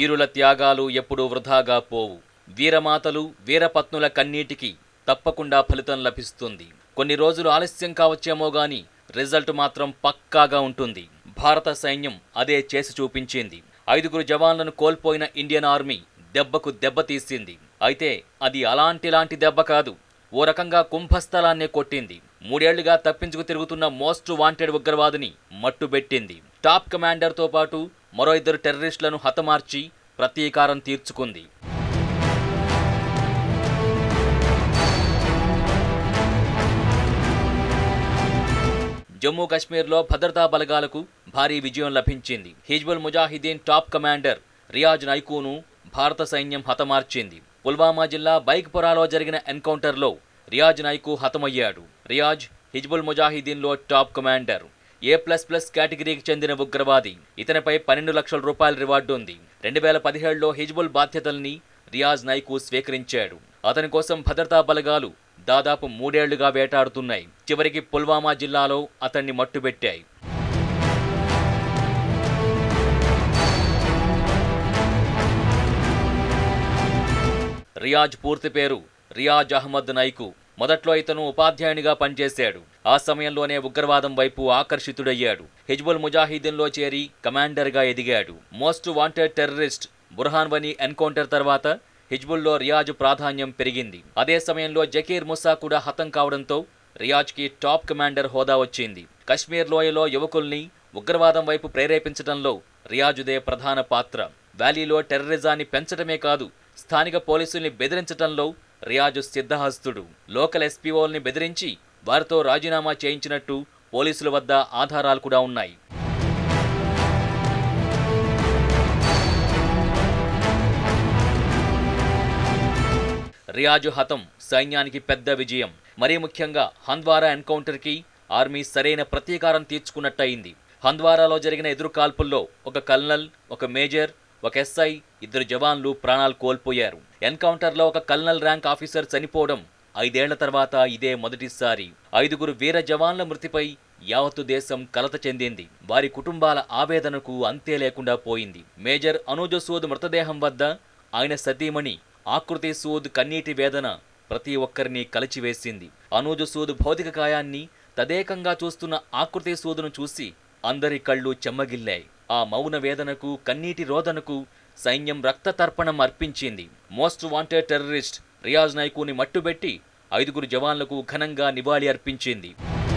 వీరుల త్యాగాలు ఎప్పుడూ వృధాగా పోవు వీరమాతలు వీరపత్నుల కన్నీటికి తప్పకుండా ఫలితం లభిస్తుంది కొన్ని రోజులు ఆలస్యం కావచ్చేమో గాని రిజల్ట్ మాత్రం పక్కాగా ఉంటుంది భారత సైన్యం అదే చేసి చూపించింది ఐదుగురు జవాన్లను కోల్పోయిన ఇండియన్ ఆర్మీ దెబ్బకు దెబ్బతీసింది అయితే అది అలాంటిలాంటి దెబ్బ కాదు ఓ రకంగా కుంభస్థలాన్నే కొట్టింది మూడేళ్లుగా తప్పించుకు తిరుగుతున్న మోస్ట్ వాంటెడ్ ఉగ్రవాదిని మట్టుబెట్టింది టాప్ కమాండర్తో పాటు మరో ఇద్దరు టెర్రరిస్టులను హతమార్చి ప్రతీకారం తీర్చుకుంది జమ్మూ కాశ్మీర్లో భద్రతా బలగాలకు భారీ విజయం లభించింది హిజ్బుల్ ముజాహిదీన్ టాప్ కమాండర్ రియాజ్ నైకూను భారత సైన్యం హతమార్చింది పుల్వామా జిల్లా బైక్పురాలో జరిగిన ఎన్కౌంటర్లో రియాజ్ నైకు హతమయ్యాడు రియాజ్ హిజ్బుల్ ముజాహిదీన్లో top commander A plus plus కేటగిరీకి చెందిన ఉగ్రవాది ఇతనిపై పన్నెండు లక్షల రూపాయల రివార్డు ఉంది రెండు వేల పదిహేడులో హిజ్బుల్ బాధ్యతల్ని రియాజ్ నైకు స్వీకరించాడు అతని కోసం భద్రతా బలగాలు దాదాపు మూడేళ్లుగా వేటాడుతున్నాయి చివరికి పుల్వామా జిల్లాలో అతన్ని మట్టుబెట్టాయి రియాజ్ పూర్తి పేరు రియాజ్ అహ్మద్ నైకు మొదట్లో ఇతను ఉపాధ్యాయునిగా పనిచేశాడు ఆ సమయంలోనే ఉగ్రవాదం వైపు ఆకర్షితుడయ్యాడు హిజ్బుల్ ముజాహిదీన్లో చేరి కమాండర్గా ఎదిగాడు most wanted terrorist Burhan Wani encounter తర్వాత హిజ్బుల్లో రియాజ్ ప్రాధాన్యం పెరిగింది అదే సమయంలో జకీర్ ముసా కూడా హతం కావడంతో రియాజ్కి టాప్ కమాండర్ హోదా వచ్చింది కశ్మీర్ లోయలో యువకుల్ని ఉగ్రవాదం వైపు ప్రేరేపించడంలో రియాజుదే ప్రధాన పాత్ర వ్యాలీలో టెర్రరిజాన్ని పెంచడమే కాదు స్థానిక పోలీసుల్ని బెదిరించడంలో రియాజు సిద్ధహస్తుడు లోకల్ ఎస్పీఓల్ని బెదిరించి వారితో రాజీనామా చేయించినట్టు పోలీసుల వద్ద ఆధారాలు కూడా ఉన్నాయి రియాజు హతం సైన్యానికి పెద్ద విజయం మరీ ముఖ్యంగా హంద్వారా ఎన్కౌంటర్కి ఆర్మీ సరైన ప్రతీకారం తీర్చుకున్నట్టయింది హంద్వారాలో జరిగిన ఎదురు కాల్పుల్లో ఒక కల్నల్ ఒక మేజర్ ఒక ఎస్ఐ ఇద్దరు జవాన్లు ప్రాణాలు కోల్పోయారు ఎన్కౌంటర్లో ఒక కల్నల్ ర్యాంక్ ఆఫీసర్ చనిపోవడం ఐదేళ్ల తర్వాత ఇదే మొదటిసారి ఐదుగురు వీర జవాన్ల మృతిపై యావత్తు దేశం కలత చెందింది వారి కుటుంబాల ఆవేదనకు అంతే లేకుండా పోయింది మేజర్ అనూజ సూద్ మృతదేహం వద్ద ఆయన సతీమణి ఆకృతి సూద్ కన్నీటి వేదన ప్రతి ఒక్కరిని కలిచివేసింది అనూజ సూద్ భౌతిక కాయాన్ని తదేకంగా చూస్తున్న ఆకృతి సూదును చూసి అందరి కళ్ళు చెమ్మగిల్లాయి ఆ మౌన వేదనకు కన్నీటి రోదనకు సైన్యం రక్త తర్పణం అర్పించింది మోస్ట్ వాంటెడ్ టెర్రరిస్ట్ రియాజ్ నాయకుని మట్టుబెట్టి ఐదుగురు జవాన్లకు ఘనంగా నివాళి అర్పించింది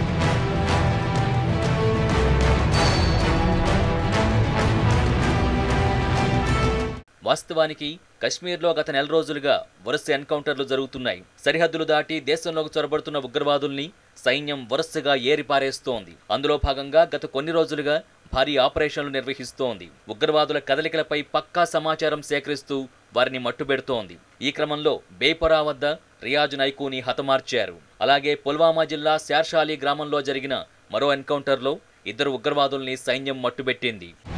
వాస్తవానికి కశ్మీర్లో గత నెల రోజులుగా వరుస ఎన్కౌంటర్లు జరుగుతున్నాయి సరిహద్దులు దాటి దేశంలోకి చొరబడుతున్న ఉగ్రవాదుల్ని సైన్యం వరుసగా ఏరిపారేస్తోంది అందులో భాగంగా గత కొన్ని రోజులుగా భారీ ఆపరేషన్లు నిర్వహిస్తోంది ఉగ్రవాదుల కదలికలపై పక్కా సమాచారం సేకరిస్తూ వారిని మట్టుబెడుతోంది ఈ క్రమంలో బేపరా వద్ద రియాజ్ నైకూని హతమార్చారు అలాగే పుల్వామా జిల్లా శార్షాలి గ్రామంలో జరిగిన మరో ఎన్కౌంటర్లో ఇద్దరు ఉగ్రవాదుల్ని సైన్యం మట్టుబెట్టింది